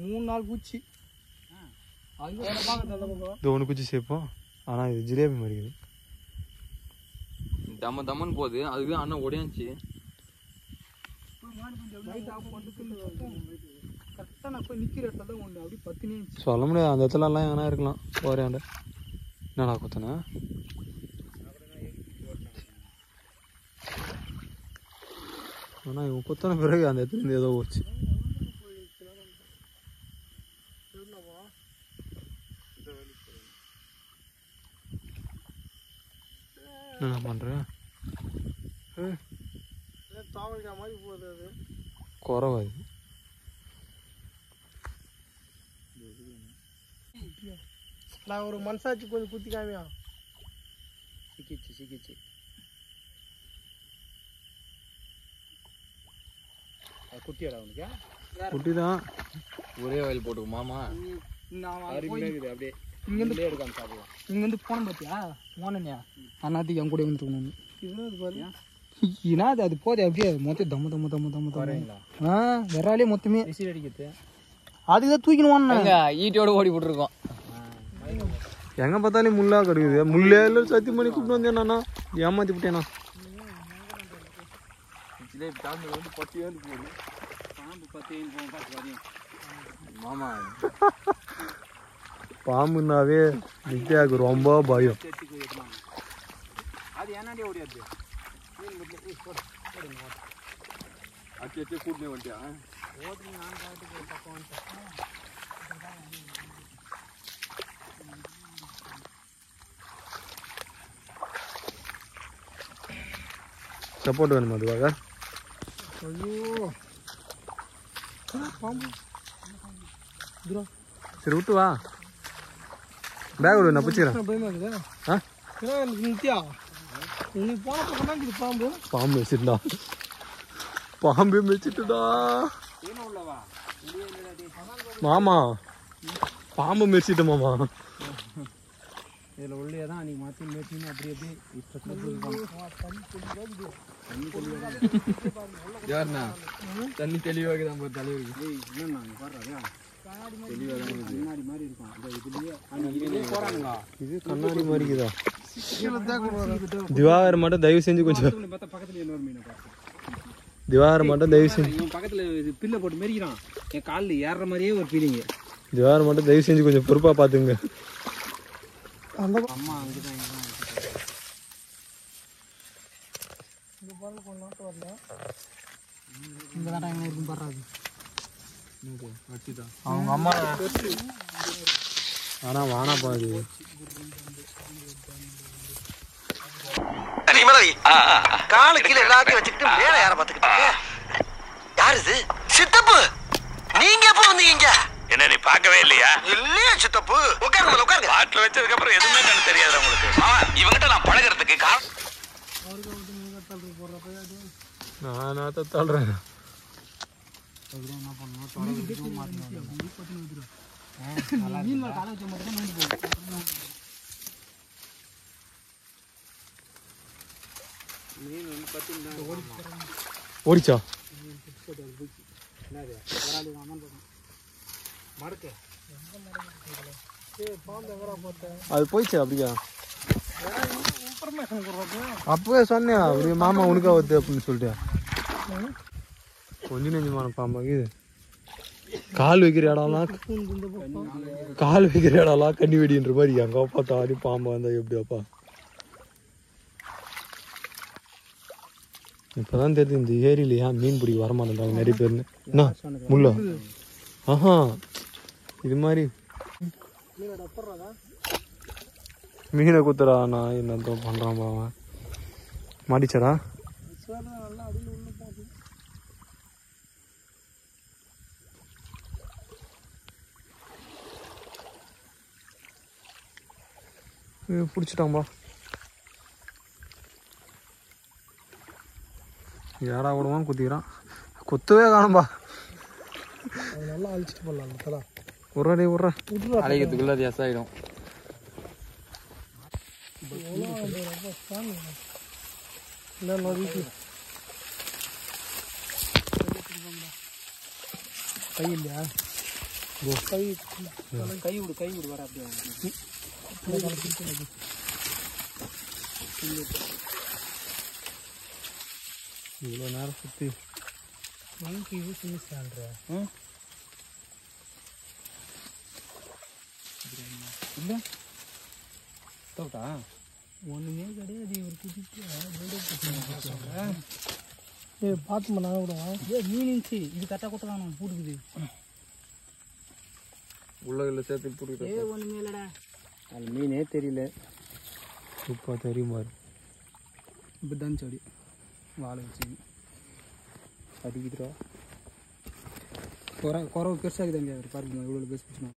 மூணு நாள் பூச்சி அங்கே பார்க்க நல்ல பக்கம் இது ஒன்று குச்சி சேர்ப்போம் ஆனால் இது ஜிலேபி மாதிரி இருக்குது தம்ம தம்மன்னு போகுது அதுக்கு அண்ணன் ஒடியாந்துச்சு லைட் ஆஃப் பண்ணிட்டு கரெக்டாக நான் போய் நிற்கிற இடத்துல தான் ஒன்று அப்படியே பத்தினே இருந்துச்சு சொல்ல முடியாது அந்த இடத்துல எல்லாம் எங்கன்னா இருக்கலாம் போறேன் என்னடா குத்தனா ஆனால் இவன் குத்தன பிறகு அந்த இடத்துல இருந்து ஏதோ போச்சு என்ன பண்ணுறேன் தாவலிக்கா மாதிரி போகுது அது குறவா இது நான் ஒரு மனசாட்சி கொஞ்சம் குத்தி காமியா சிக்கிச்சு சிக்கிச்சு குட்டியாடா அவனுக்கு குட்டி தான் ஒரே வயல் போட்டுக்கு மாமா நான் அருமையாக இருக்குது அப்படியே இங்கேருந்து எடுக்காம சாப்பிடலாம் இங்கேருந்து போனேன் பார்த்தியா போனேன்யா அண்ணாத்துக்கு என் கூட வந்துருக்கணும் இதுதான் அது பாரு ஏன்னா அது அது போதே அப்படியே மொத்தம் தம்ம தம்ம தம்ம தம்ம தம்ம ஆ விராலே மொத்தமே விசில் அடிக்கிறது அதுக்கு தான் தூக்கின்னு ஓடனேன் எங்க ஈட்டியோட ஓடி போட்டுருக்கோம் எங்க பார்த்தாலும் முள்ளா கிடக்குது முள்ளே இல்லை சத்தியம் பண்ணி கூப்பிட்டு வந்தேன் நானா ஏமாத்தி விட்டேனா ஜிலேபி தாழ்ந்து வந்து பத்து ஏழு போகுது பாம்பு பத்து ஏழு போகும் பார்த்து வரையும் மாமா பாம்புனாவே நித்யாவுக்கு ரொம்ப பயம் அது என்னடி ஓடியாது அச்சு அச்சு கூட்டினே வந்துட்டியா சப்போர்ட் வேணுமா அதுவாக ஐயோ பாம்பு சரி விட்டு வா பேக் விடு நான் பிடிச்சிக்கிறேன் பயமா இருக்குதா ஆ ஏன் நித்யா நீ போன பக்கம் தான் இருக்குது பாம்பு பாம்பு வச்சிருந்தா பாம்பு மிச்சிட்டுடா மாமா பாம்பு மிச்சிட்டு மாமா இதில் உள்ளே தான் அன்றைக்கி மாற்றி மேட்டின்னு அப்படி அப்படியே யாருண்ணா தண்ணி தெளிவாக தான் போய் தலைவருக்கு என்னண்ணா பாடுறாங்க தெளிவாக தான் இருக்குது முன்னாடி மாதிரி இருக்கும் இந்த இதுலேயே இதுலேயே போகிறாங்களா இது கண்ணாடி மாதிரி இருக்குதா திவாகர் மட்டும் தயவு செஞ்சு கொஞ்சம் பார்த்தா பக்கத்தில் இன்னொரு மீனை பார்த்தேன் திவாகர் மட்டும் தயவு செஞ்சு இவன் பக்கத்தில் இது பில்லை போட்டு மெரிக்கிறான் என் காலில் ஏறுற மாதிரியே ஒரு ஃபீலிங்கு திவாகர் மட்டும் தயவு செஞ்சு கொஞ்சம் பொறுப்பா பாத்துங்க அந்த அம்மா அங்கே தான் இந்த பால் கொஞ்ச நாட்டு வரல இந்த தான் டைம் இருக்கும் பாடுறாது அவங்க அம்மா ஆனா வானாப்பா அது நீ மேல வை. காலு கீழே எல்லாத்தையும் வச்சுக்கிட்டு மேல யார பாத்துக்கிட்டு யாரு இது சித்தப்பு நீங்க எப்ப வந்தீங்க இங்க என்ன நீ பார்க்கவே இல்லையா இல்லையா சித்தப்பு உட்காருங்க முதல்ல, உட்காருங்க பாட்டில் வச்சதுக்கு அப்புறம் எதுவுமே கண்ணு தெரியாது உங்களுக்கு மாமா இவங்கிட்ட நான் பழகுறதுக்கு காரணம் நானா தள்ளுறேன் மீன் மேல காலை வச்ச மட்டும் தான் நோண்டி போகும் ஓடிச்சா அது போயிடுச்சு அப்படியா அப்பவே சொன்னேன் அப்படியே மாமா உனக்கா வருது அப்படின்னு சொல்லிட்டு கொஞ்சம் நெஞ்சமான பாம்பாங்க இது கால் வைக்கிற இடம்லாம் கால் வைக்கிற இடம்லாம் கண்ணி வெடின்ற மாதிரி எங்க பார்த்தா அப்படி பாம்பா இருந்தா எப்படியாப்பா இப்பதான் தெரியுது இந்த ஏரியில ஏன் மீன் பிடிக்க வரமாட்டேன்றாங்க நிறைய பேர்னு என்ன முள்ளா ஆஹா இது மாதிரி மீனை குத்துறா நான் என்னத்தோ பண்றான் பாவன் மாடிச்சடா பிடிச்சிட்டாம்பா ஏடா விடுவான் குத்திக்கிறான் குத்தவே காணும்பா அது நல்லா அழிச்சிட்டு போடலாம் தலா உர்றா டே உர்றா அழைக்கிறதுக்குள்ள அது எஸ் ஆகிடும் இல்லை நொறுக்கி கை இல்லையா கை கை விடு கை விடு வர அப்படியே இவ்வளோ நேரம் சுற்றி வாங்கி இது சின்ன இல்லை தோட்டா ஒன்றுமே கிடையாது இவர் குதிச்சு ஏ பார்த்து பண்ண விடுவா ஏ மீன் இருந்துச்சு இது கரெக்டாக கொடுத்துலாம் நான் போட்டுக்குது உள்ளகில் சேர்த்து பிடிக்கிற ஏ ஒன்றுமே இல்லைடா அது மீனே தெரியல இப்போ தெரியுமா இப்படி தான் செடி வாழை வச்சு அடிக்குதுடா குறை குறவு பெருசாக இருக்குது பாருங்க இவ்வளோ பெருசு